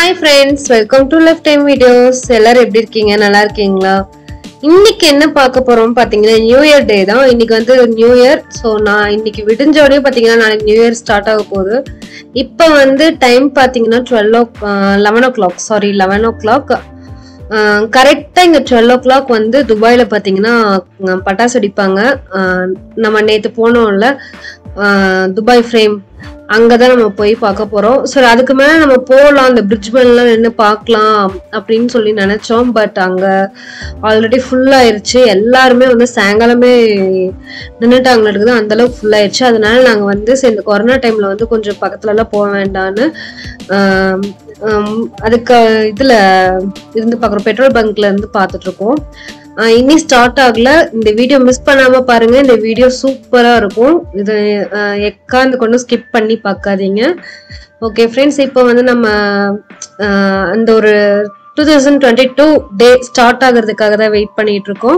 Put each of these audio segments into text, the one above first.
hi friends welcome to left time videos எல்லாரும் எப்படி இருக்கீங்க நல்லா இருக்கீங்களா இன்னைக்கு என்ன பார்க்க போறோம் பாத்தீங்கன்னா நியூ இயர் டே தான் இன்னைக்கு வந்து நியூ இயர் ஸோ நான் இன்னைக்கு விடிஞ்சோடனே பாத்தீங்கன்னா நாளைக்கு நியூ இயர் ஸ்டார்ட் ஆக போகுது இப்போ வந்து டைம் பாத்தீங்கன்னா twelve oh eleven o'clock sorry eleven o'clock கரெக்டாக இங்கே டுவெல் ஓ கிளாக் வந்து துபாயில் பார்த்தீங்கன்னா அஹ், பட்டாசு வெடிப்பாங்க அஹ், நம்ம நேற்று போனோம்ல அஹ், துபாய் ஃப்ரேம் அங்கே தான் நம்ம போய் பார்க்க போகிறோம் ஸோ அதுக்கு மேலே நம்ம போகலாம் அந்த பிரிட்ஜ் மேலாம் நின்று பார்க்கலாம் அப்படின்னு சொல்லி நினச்சோம் பட் அங்கே ஆல்ரெடி ஃபுல் ஆயிருச்சு எல்லாருமே வந்து சாயங்காலமே நின்றுட்டாங்க இருக்குது அந்த அளவுக்கு ஃபுல் ஆயிருச்சு அதனால நாங்கள் வந்து சரி இந்த கொரோனா டைமில் வந்து கொஞ்சம் பக்கத்துலலாம் போக வேண்டான்னு ஆம், ஆம், அதுக்கு இதில் இருந்து பார்க்குறோம் பெட்ரோல் பங்க்ல இருந்து பார்த்துட்டு இருக்கோம் ஆஹ் இனி ஸ்டார்ட் ஆகல இந்த வீடியோ மிஸ் பண்ணாம பாருங்க இந்த வீடியோ சூப்பரா இருக்கும் இது ஆஹ் எக்காந்து கொண்டு ஸ்கிப் பண்ணி பார்க்காதீங்க ஓகே ஃப்ரெண்ட்ஸ் இப்போ வந்து நம்ம ஆஹ் அந்த ஒரு two thousand twenty two day start ஆகிறதுக்காக தான் வெயிட் பண்ணிட்டு இருக்கோம்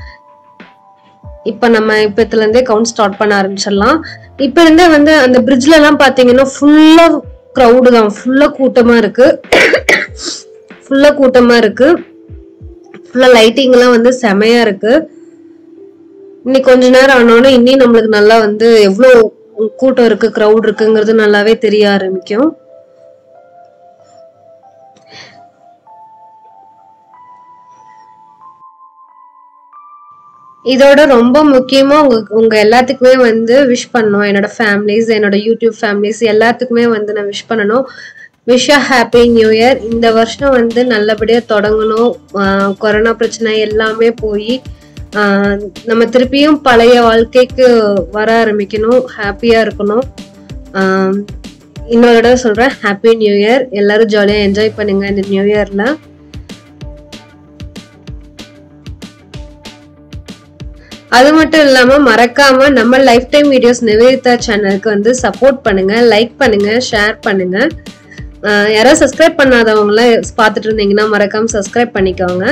இப்போ நம்ம இப்பத்துல இருந்தே கவுண்ட் ஸ்டார்ட் பண்ண ஆரம்பிச்சிடலாம் இப்போ இருந்தே வந்து அந்த பிரிட்ஜ்ல எல்லாம் பாத்தீங்கன்னா ஃபுல்லா க்ரௌடு தான் ஃபுல்லா கூட்டமா இருக்கு ஃபுல்லா கூட்டமா இருக்கு ஃபுல்லா லைட்டிங் எல்லாம் வந்து செமையா இருக்கு இன்னைக்கு கொஞ்ச நேரம் ஆனோடனே இன்னி நம்மளுக்கு நல்லா வந்து எவ்வளோ கூட்டம் இருக்கு க்ரௌட் இருக்குங்கிறது நல்லாவே தெரிய ஆரம்பிக்கும் இதோட ரொம்ப முக்கியமா உங்க உங்க எல்லாத்துக்குமே வந்து விஷ் பண்ணணும் என்னோட ஃபேமிலிஸ் என்னோட யூடியூப் ஃபேமிலிஸ் எல்லாத்துக்குமே வந்து நான் விஷ் பண்ணணும் விஷ் ஹாப்பி நியூ இயர் இந்த வருஷம் வந்து நல்லபடியா தொடங்கணும் ஆஹ் கொரோனா பிரச்சனை எல்லாமே போய் ஆஹ் நம்ம திருப்பியும் பழைய வாழ்க்கைக்கு வர ஆரம்பிக்கணும் ஹாப்பியா இருக்கணும் ஆஹ் இன்னொரு தடவை சொல்றேன் ஹாப்பி நியூ இயர் எல்லாரும் ஜாலியா என்ஜாய் பண்ணுங்க இந்த நியூ இயர்ல அது மட்டும் இல்லாம மறக்காம நம்ம லைஃப் டைம் வீடியோஸ் நிவேதிதா சேனலுக்கு வந்து சப்போர்ட் பண்ணுங்க லைக் பண்ணுங்க ஷேர் பண்ணுங்க ஆஹ் யாராவது சப்ஸ்கிரைப் பண்ணாதவங்களாம் பார்த்துட்டு இருந்தீங்கன்னா மறக்காம சப்ஸ்கிரைப் பண்ணிக்கோங்க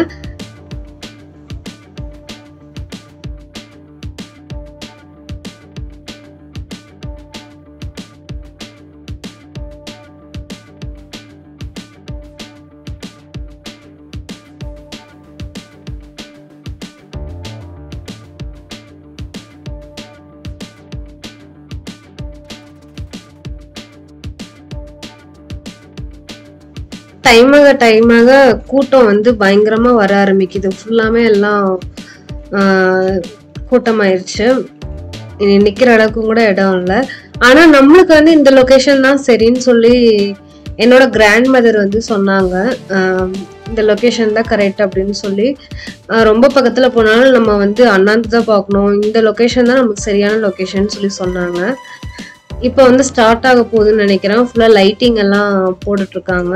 டைமாக டைமாக கூட்டம் வந்து பயங்கரமா வர ஆரம்பிக்குது ஃபுல்லாமே எல்லாம் ஆஹ், கூட்டமாயிருச்சு இனி நிக்கிற அளவுக்கு கூட இடம் இல்லை ஆனா நம்மளுக்கு வந்து இந்த லொகேஷன் தான் சரின்னு சொல்லி என்னோட கிராண்ட் மதர் வந்து சொன்னாங்க ஆஹ், இந்த லொகேஷன் தான் கரெக்ட் அப்படின்னு சொல்லி ஆஹ், ரொம்ப பக்கத்துல போனாலும் நம்ம வந்து அண்ணாந்து தான் பார்க்கணும் இந்த லொகேஷன் தான் நமக்கு சரியான லொகேஷன் சொல்லி சொன்னாங்க இப்போ வந்து ஸ்டார்ட் ஆக போகுதுன்னு நினைக்கிறேன் ஃபுல்லா லைட்டிங் எல்லாம் போட்டுட்டு இருக்காங்க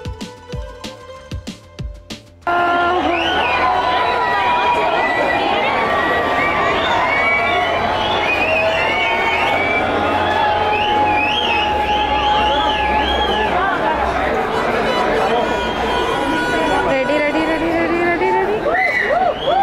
ready ready ready ready ready ready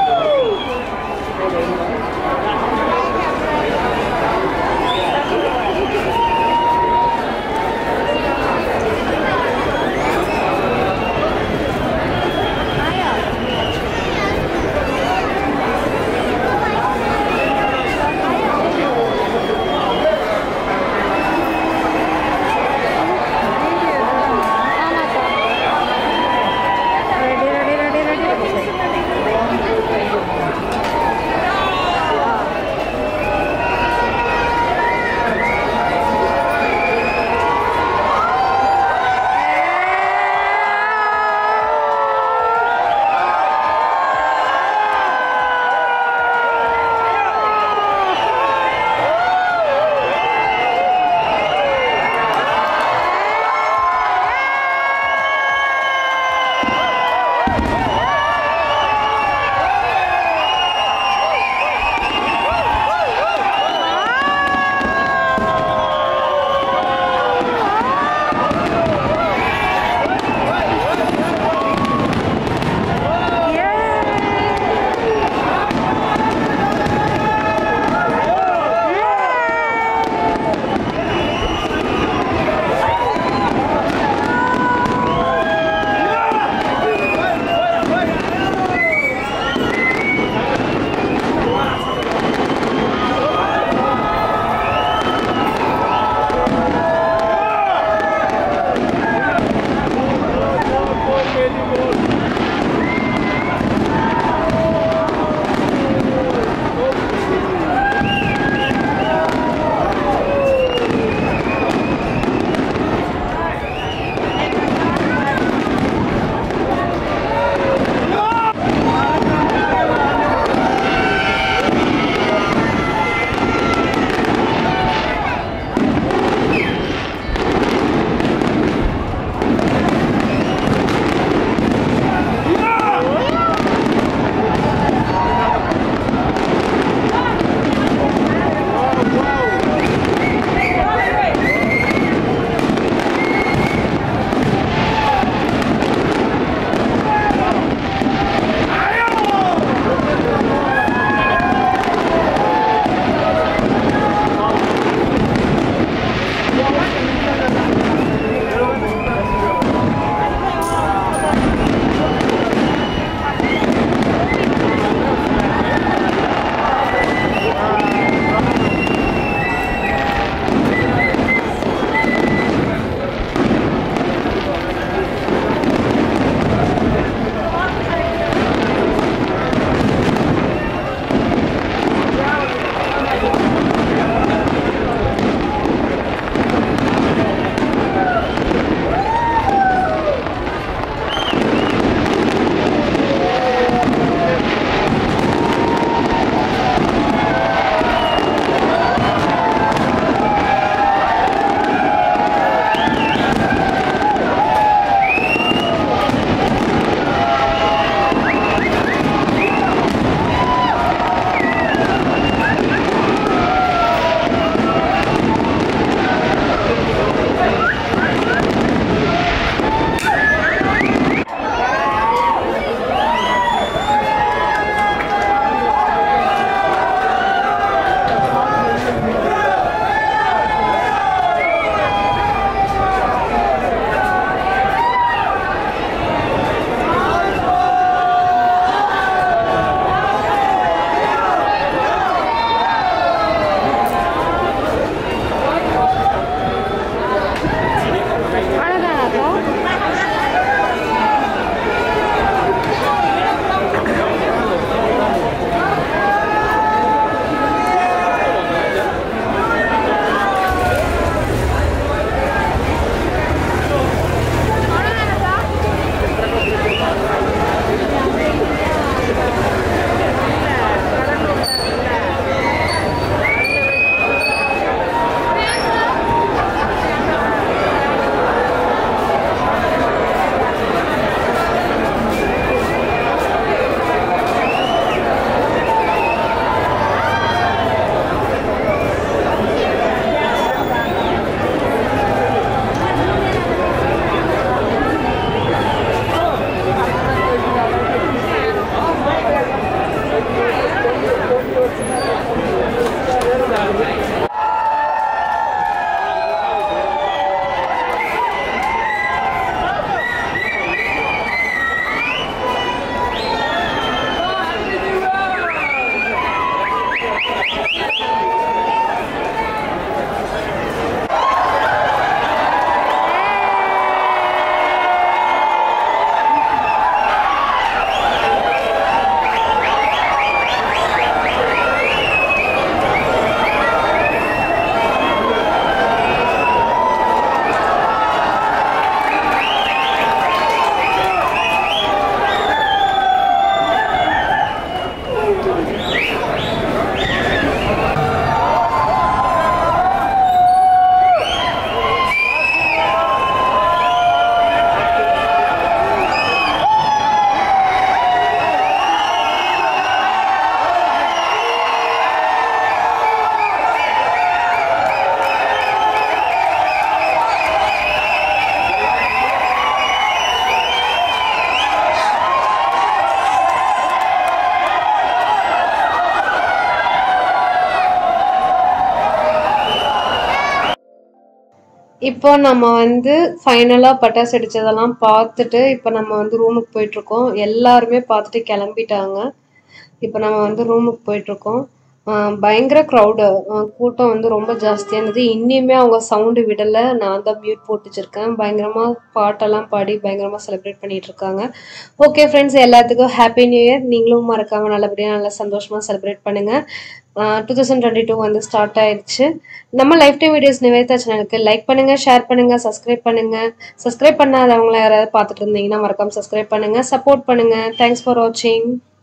இப்போ நம்ம வந்து ஃபைனலாக பட்டாசு வெடிச்சதெல்லாம் பார்த்துட்டு இப்போ நம்ம வந்து ரூமுக்கு போயிட்டுருக்கோம் எல்லாருமே பார்த்துட்டு கிளம்பிட்டாங்க இப்போ நம்ம வந்து ரூமுக்கு போயிட்டுருக்கோம் பயங்கர க்ரௌடு கூட்டம் வந்து ரொம்ப ஜாஸ்தியாக இருந்தது இன்னியுமே அவங்க சவுண்டு விடலை நான் தான் மியூட் போட்டு வச்சிருக்கேன் பயங்கரமாக பாட்டெல்லாம் பாடி பயங்கரமாக செலிப்ரேட் பண்ணிட்டு இருக்காங்க ஓகே ஃப்ரெண்ட்ஸ் எல்லாத்துக்கும் ஹாப்பி நியூ இயர் நீங்களும் மறக்காம நல்லபடியாக நல்லா சந்தோஷமாக செலிப்ரேட் பண்ணுங்கள் டூ தௌசண்ட் டுவெண்ட்டி டூ வந்து ஸ்டார்ட் ஆயிடுச்சு நம்ம லைஃப் டைம் வீடியோஸ் நிவேதா சேனலுக்கு லைக் பண்ணுங்க ஷேர் பண்ணுங்க சப்ஸ்கிரைப் பண்ணுங்க சப்ஸ்கிரைப் பண்ணாதவங்கள யாராவது பார்த்துட்டு இருந்தீங்கன்னா மறக்காம சப்ஸ்கிரைப் பண்ணுங்க சப்போர்ட் பண்ணுங்க தேங்க்ஸ் ஃபார் வாட்சிங்